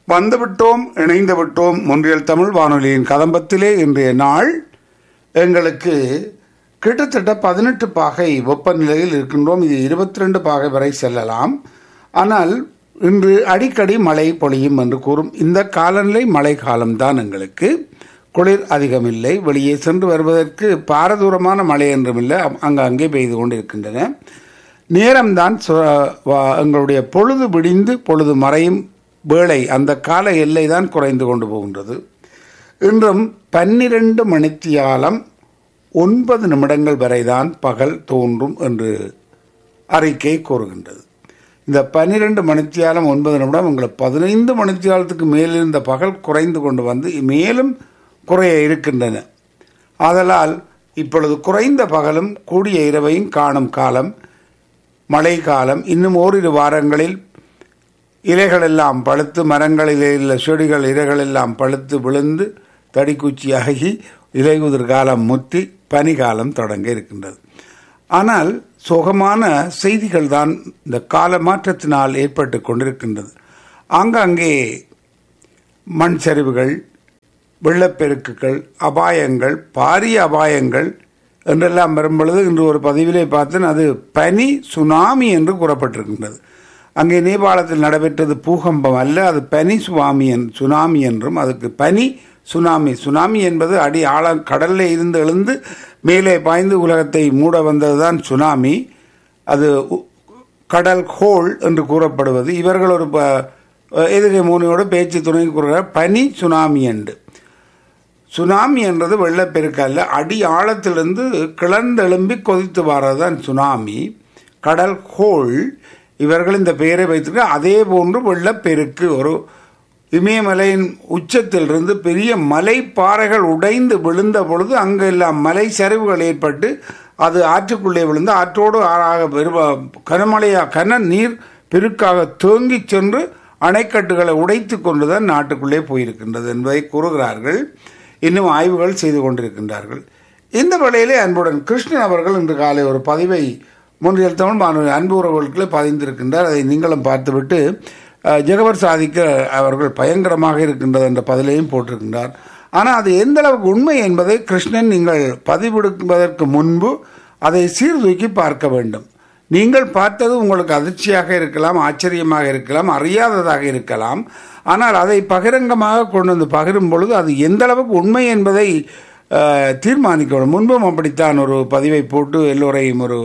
வந்துவிட்டோம் இணைந்து விட்டோம் ஒன்றியல் தமிழ் வானொலியின் கதம்பத்திலே இன்றைய நாள் எங்களுக்கு கிட்டத்தட்ட பதினெட்டு பாகை வெப்பநிலையில் இருக்கின்றோம் இது இருபத்தி ரெண்டு பாகை வரை செல்லலாம் ஆனால் இன்று அடிக்கடி மழை பொழியும் என்று கூறும் இந்த காலநிலை மழை காலம்தான் எங்களுக்கு குளிர் அதிகமில்லை வெளியே சென்று வருவதற்கு பாரதூரமான மழை என்றும் இல்லை அங்கங்கே பெய்து கொண்டிருக்கின்றன நேரம்தான் சு- வா- எங்களுடைய பொழுது விடிந்து பொழுது மறையும் வேளை அந்த கால எல்லை தான் குறைந்து கொண்டு போகின்றது இன்றும் பன்னிரண்டு மணித்தியாலம் ஒன்பது நிமிடங்கள் வரைதான் பகல் தோன்றும் என்று அறிக்கை கூறுகின்றது இந்த பன்னிரண்டு மணித்தியாலம் ஒன்பது நிமிடம் உங்களுக்கு பதினைந்து மணித்தியாலத்துக்கு மேலிருந்த பகல் குறைந்து கொண்டு வந்து மேலும் குறைய இருக்கின்றன ஆதலால் இப்பொழுது குறைந்த பகலும் கூடிய இரவையும் காணும் காலம் மழை காலம் இன்னும் ஓரிரு வாரங்களில் இலைகள் எல்லாம் பழுத்து மரங்களிலே உள்ள செடிகள் இலைகள் எல்லாம் பழுத்து விழுந்து தடிக்குச்சியாகி இலையுதிர் காலம் முத்தி பனிகாலம் தொடங்க இருக்கின்றது ஆனால் சோகமான செய்திகள் தான் இந்த கால மாற்றத்தினால் ஏற்பட்டு கொண்டிருக்கின்றது ஆங்காங்கே மண் சரிவுகள் வெள்ளப்பெருக்குகள் அபாயங்கள் பாரிய அபாயங்கள் என்றெல்லாம் வரும் பொழுது இன்று ஒரு பதிவிலே பார்த்தேன் அது பனி சுனாமி என்று கூறப்பட்டிருக்கின்றது அங்கே நேபாளத்தில் நடைபெற்றது பூகம்பம் அல்ல அது பனி சுவாமி என் சுனாமி என்றும் அதுக்கு பனி சுனாமி சுனாமி என்பது அடி ஆழ கடல்ல இருந்து எழுந்து மேலே பாய்ந்து உலகத்தை மூட வந்ததுதான் சுனாமி அது உ- கடல் ஹோல் என்று கூறப்படுவது இவர்கள் ஒரு ப- எதிர்கை மூனையோடு பேச்சு துணை கூறுகிறார் பனி சுனாமி என்று சுனாமி என்றது வெள்ளப்பெருக்கு அல்ல அடி ஆழத்திலிருந்து கிளர்ந்தெழும்பி கொதித்து வர்றதுதான் சுனாமி கடல் ஹோல் இவர்கள் இந்த பெயரை வைத்திருக்க அதே போன்று வெள்ளப்பெருக்கு ஒரு இமயமலையின் உச்சத்திலிருந்து பெரிய மலைப்பாறைகள் உடைந்து விழுந்த பொழுது அங்கெல்லாம் மலை சரிவுகள் ஏற்பட்டு அது ஆற்றுக்குள்ளே விழுந்து ஆற்றோடு ஆறாக பெருவ கனமழையா கன நீர் பெருக்காக தேங்கிச் சென்று அணைக்கட்டுகளை உடைத்து கொண்டுதான் நாட்டுக்குள்ளே போயிருக்கின்றது என்பதை கூறுகிறார்கள் இன்னும் ஆய்வுகள் செய்து கொண்டிருக்கின்றார்கள் இந்த வேளையிலே அன்புடன் கிருஷ்ணன் அவர்கள் இன்று காலை ஒரு பதிவை முன்றியல் தமிழ் மாணவ அன்பு உறவுகளுக்கு பதிந்திருக்கின்றார் அதை நீங்களும் பார்த்துவிட்டு அஹ், ஜெகவர் சாதிக்க அவர்கள் பயங்கரமாக இருக்கின்றது என்ற பதிலையும் போட்டிருக்கின்றார் ஆனால் அது எந்த அளவுக்கு உண்மை என்பதை கிருஷ்ணன் நீங்கள் பதிவிடுவதற்கு முன்பு அதை சீர்தூக்கி பார்க்க வேண்டும் நீங்கள் பார்த்தது உங்களுக்கு அதிர்ச்சியாக இருக்கலாம் ஆச்சரியமாக இருக்கலாம் அறியாததாக இருக்கலாம் ஆனால் அதை பகிரங்கமாக கொண்டு வந்து பகிரும் பொழுது அது எந்த அளவுக்கு உண்மை என்பதை அஹ், தீர்மானிக்கணும் முன்பும் அப்படித்தான் ஒரு பதிவை போட்டு எல்லோரையும் ஒரு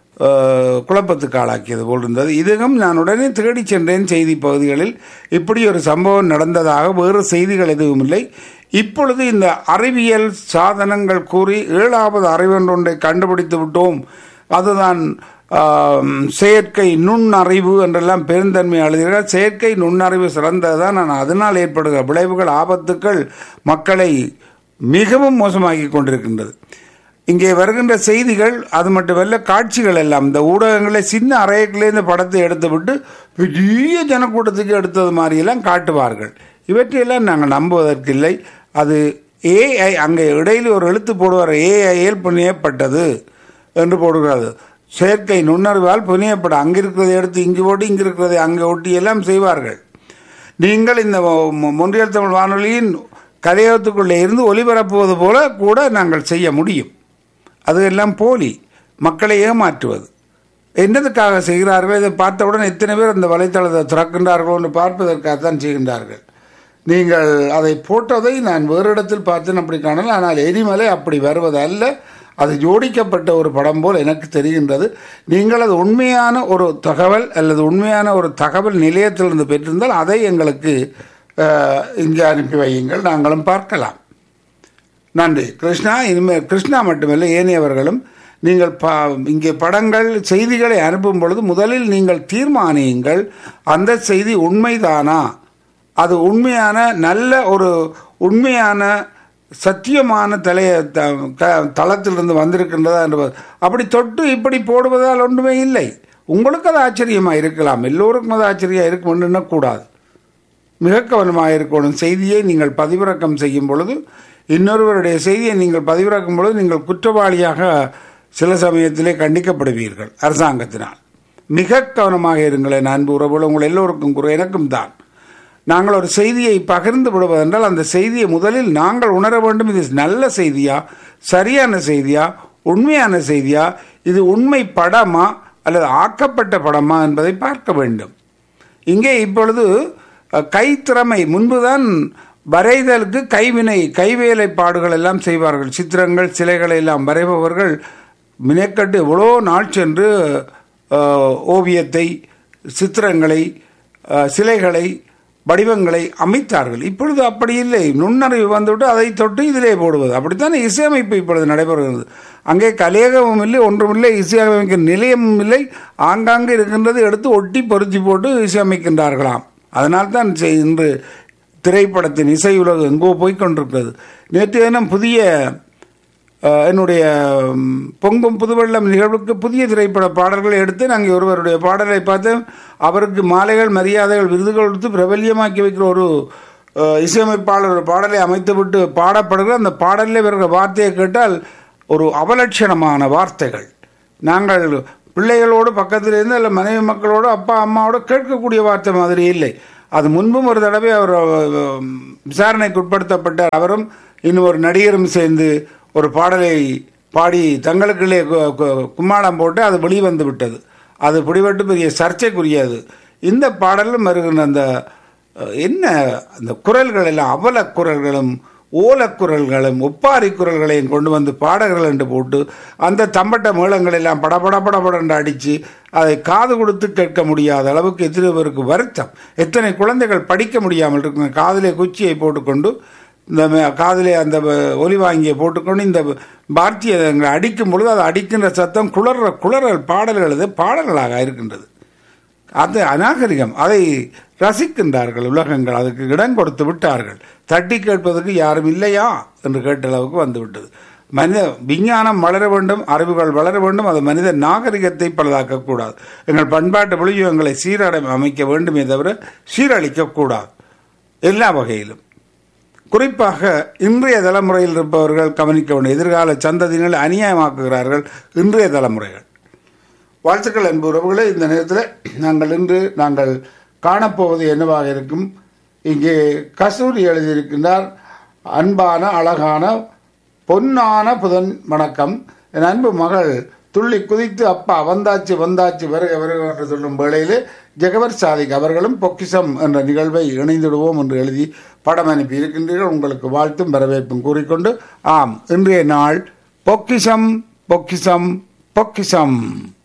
அஹ், குழப்பத்துக்கு ஆளாக்கியது போல் இருந்தது இதுவும் நான் உடனே தேடி சென்றேன் செய்தி பகுதிகளில் இப்படி ஒரு சம்பவம் நடந்ததாக வேறு செய்திகள் எதுவும் இல்லை இப்பொழுது இந்த அறிவியல் சாதனங்கள் கூறி ஏழாவது அறிவொன்றை கண்டுபிடித்து விட்டோம் அதுதான் ஆம், செயற்கை நுண்ணறிவு என்றெல்லாம் பெருந்தன்மை எழுதுகிறார் செயற்கை நுண்ணறிவு சிறந்ததுதான் ஆனால் அதனால் ஏற்படுகிற விளைவுகள் ஆபத்துக்கள் மக்களை மிகவும் மோசமாக்கி கொண்டிருக்கின்றது இங்கே வருகின்ற செய்திகள் அது மட்டுமல்ல காட்சிகள் எல்லாம் இந்த ஊடகங்களை சின்ன அறைகளே இந்த படத்தை எடுத்து விட்டு பெரிய ஜனக்கூட்டத்துக்கு எடுத்தது மாதிரியெல்லாம் காட்டுவார்கள் இவற்றையெல்லாம் நாங்கள் நம்புவதற்கில்லை அது ஏஐ அங்கே இடையில் ஒரு எழுத்து போடுவார் ஏஐயில் புண்ணியப்பட்டது என்று போடுகிறது செயற்கை நுண்ணறிவால் புனியப்பட அங்கே இருக்கிறதை எடுத்து இங்கு ஓட்டி இங்கு இருக்கிறதை அங்கே ஒட்டி எல்லாம் செய்வார்கள் நீங்கள் இந்த மொ- மொன்றியல் தமிழ் வானொலியின் கலையகத்துக்குள்ளே இருந்து ஒளிபரப்புவது போல கூட நாங்கள் செய்ய முடியும் அது எல்லாம் போலி மக்களை ஏமாற்றுவது என்னதுக்காக செய்கிறார்கள் இதை பார்த்தவுடன் எத்தனை பேர் அந்த வலைத்தளத்தை திறக்கின்றார்களோ என்று பார்ப்பதற்காகத்தான் செய்கின்றார்கள் நீங்கள் அதை போட்டதை நான் வேறு இடத்தில் பார்த்தேன் அப்படி காணல ஆனால் எரிமலை அப்படி வருவது அல்ல அது ஜோடிக்கப்பட்ட ஒரு படம் போல் எனக்கு தெரிகின்றது நீங்கள் அது உண்மையான ஒரு தகவல் அல்லது உண்மையான ஒரு தகவல் நிலையத்திலிருந்து பெற்றிருந்தால் அதை எங்களுக்கு அஹ், இங்கே அனுப்பி வையுங்கள் நாங்களும் பார்க்கலாம் நன்றி கிருஷ்ணா இனிமேல் கிருஷ்ணா மட்டுமல்ல ஏனையவர்களும் நீங்கள் ப இங்கே படங்கள் செய்திகளை அனுப்பும் பொழுது முதலில் நீங்கள் தீர்மானியுங்கள் அந்த செய்தி உண்மைதானா அது உண்மையான நல்ல ஒரு உண்மையான சத்தியமான தலைய த- க- தளத்திலிருந்து வந்திருக்கின்றதா என்று அப்படி தொட்டு இப்படி போடுவதால் ஒன்றுமே இல்லை உங்களுக்கு அது ஆச்சரியமாக இருக்கலாம் எல்லோருக்கும் அது ஆச்சரியம் இருக்கும் என்று எண்ணக்கூடாது மிக கவனமாக இருக்கணும் செய்தியை நீங்கள் பதிவிறக்கம் செய்யும் பொழுது இன்னொருவருடைய செய்தியை நீங்கள் பதிவிறக்கும் பொழுது நீங்கள் குற்றவாளியாக சில சமயத்திலே கண்டிக்கப்படுவீர்கள் அரசாங்கத்தினால் மிக கவனமாக இருங்களேன் அன்பு உறவுகள் உங்கள் எல்லோருக்கும் குறை எனக்கும் தான் நாங்கள் ஒரு செய்தியை பகிர்ந்து விடுவதென்றால் அந்த செய்தியை முதலில் நாங்கள் உணர வேண்டும் இது நல்ல செய்தியா சரியான செய்தியா உண்மையான செய்தியா இது உண்மை படமா அல்லது ஆக்கப்பட்ட படமா என்பதை பார்க்க வேண்டும் இங்கே இப்பொழுது அஹ், கைத்திறமை முன்புதான் வரைதலுக்கு கைவினை கைவேலைப்பாடுகள் எல்லாம் செய்வார்கள் சித்திரங்கள் சிலைகளை எல்லாம் வரைபவர்கள் மினக்கட்டு எவ்வளோ நாள் சென்று அஹ், ஓவியத்தை சித்திரங்களை அஹ், சிலைகளை வடிவங்களை அமைத்தார்கள் இப்பொழுது அப்படி இல்லை நுண்ணறிவு வந்துவிட்டு அதை தொட்டு இதிலே போடுவது அப்படித்தானே இசையமைப்பு இப்பொழுது நடைபெறுகிறது அங்கே கலையகமும் இல்லை ஒன்றுமில்லை இசையமைக்க நிலையமும் இல்லை ஆங்காங்கே இருக்கின்றது எடுத்து ஒட்டி பொருத்தி போட்டு இசையமைக்கின்றார்களாம் அதனால்தான் செ- இன்று திரைப்படத்தின் இசை உலகம் எங்கோ போய் கொண்டிருக்கிறது நேற்று தினம் புதிய அஹ், என்னுடைய ம், பொங்கும் புதுவெள்ளம் நிகழ்வுக்கு புதிய திரைப்பட பாடல்களை எடுத்து நாங்கள் ஒருவருடைய பாடலை பார்த்து அவருக்கு மாலைகள் மரியாதைகள் விருதுகள் கொடுத்து பிரபல்யமாக்கி வைக்கிற ஒரு அஹ், இசையமைப்பாளர் ஒரு பாடலை அமைத்துவிட்டு பாடப்படுகிற அந்த பாடலில் வருகிற வார்த்தையை கேட்டால் ஒரு அவலட்சணமான வார்த்தைகள் நாங்கள் பிள்ளைகளோடு பக்கத்தில் இருந்து அல்ல மனைவி மக்களோடு அப்பா அம்மாவோடு கேட்கக்கூடிய வார்த்தை மாதிரி இல்லை அது முன்பும் ஒரு தடவை அவர் அஹ், விசாரணைக்கு உட்படுத்தப்பட்டார் அவரும் இன்னும் ஒரு நடிகரும் சேர்ந்து ஒரு பாடலை பாடி தங்களுக்குள்ளே கு- கு- கும்மாளம் போட்டு அது வெளிவந்து விட்டது அது பிடிபட்டு பெரிய சர்ச்சைக்குரியது இந்த பாடலும் வருகின்ற அந்த அஹ், என்ன அந்த குரல்கள் எல்லாம் அவல குரல்களும் ஓலக்குரல்களும் ஒப்பாரி குரல்களையும் கொண்டு வந்து பாடகர்கள் என்று போட்டு அந்த தம்பட்ட மேளங்கள் எல்லாம் படபட படபடன்று அடித்து அதை காது கொடுத்து கேட்க முடியாத அளவுக்கு எத்தனை பேருக்கு வருத்தம் எத்தனை குழந்தைகள் படிக்க முடியாமல் இருக்கு காதிலே குச்சியை போட்டுக்கொண்டு இந்த மே- காதிலே அந்த வ- ஒலி வாங்கியை போட்டுக்கொண்டு இந்த வார்த்தையை அங்கே அடிக்கும் பொழுது அது அடிக்கின்ற சத்தம் குளற குளறல் பாடல்கள் இது பாடல்களாக இருக்கின்றது அது அநாகரிகம் அதை ரசிக்கின்றார்கள் உலகங்கள் அதுக்கு இடம் கொடுத்து விட்டார்கள் தட்டி கேட்பதற்கு யாரும் இல்லையா என்று கேட்ட அளவுக்கு வந்து விட்டது மனித விஞ்ஞானம் வளர வேண்டும் அறிவுகள் வளர வேண்டும் அது மனித நாகரிகத்தை பலதாக்கக்கூடாது எங்கள் பண்பாட்டு விழியங்களை சீரடை அமைக்க வேண்டுமே தவிர சீரழிக்கக்கூடாது எல்லா வகையிலும் குறிப்பாக இன்றைய தலைமுறையில் இருப்பவர்கள் கவனிக்க வேண்டும் எதிர்கால சந்ததியினர் அநியாயமாக்குகிறார்கள் இன்றைய தலைமுறைகள் வாழ்த்துக்கள் அன்பு உறவுகளே இந்த நேரத்தில் நாங்கள் இன்று நாங்கள் காணப்போவது என்னவாக இருக்கும் இங்கே கஸ்தூரி எழுதியிருக்கின்றார் அன்பான அழகான பொன்னான புதன் வணக்கம் என் அன்பு மகள் துள்ளி குதித்து அப்பா வந்தாச்சு வந்தாச்சு வருக வருக என்று சொல்லும் வேளையிலே ஜெகவர் சாதிக் அவர்களும் பொக்கிசம் என்ற நிகழ்வை இணைந்திடுவோம் என்று எழுதி படம் அனுப்பி இருக்கின்றீர்கள் உங்களுக்கு வாழ்த்தும் வரவேற்பும் கூறிக்கொண்டு ஆம் இன்றைய நாள் பொக்கிசம் பொக்கிசம் பொக்கிசம்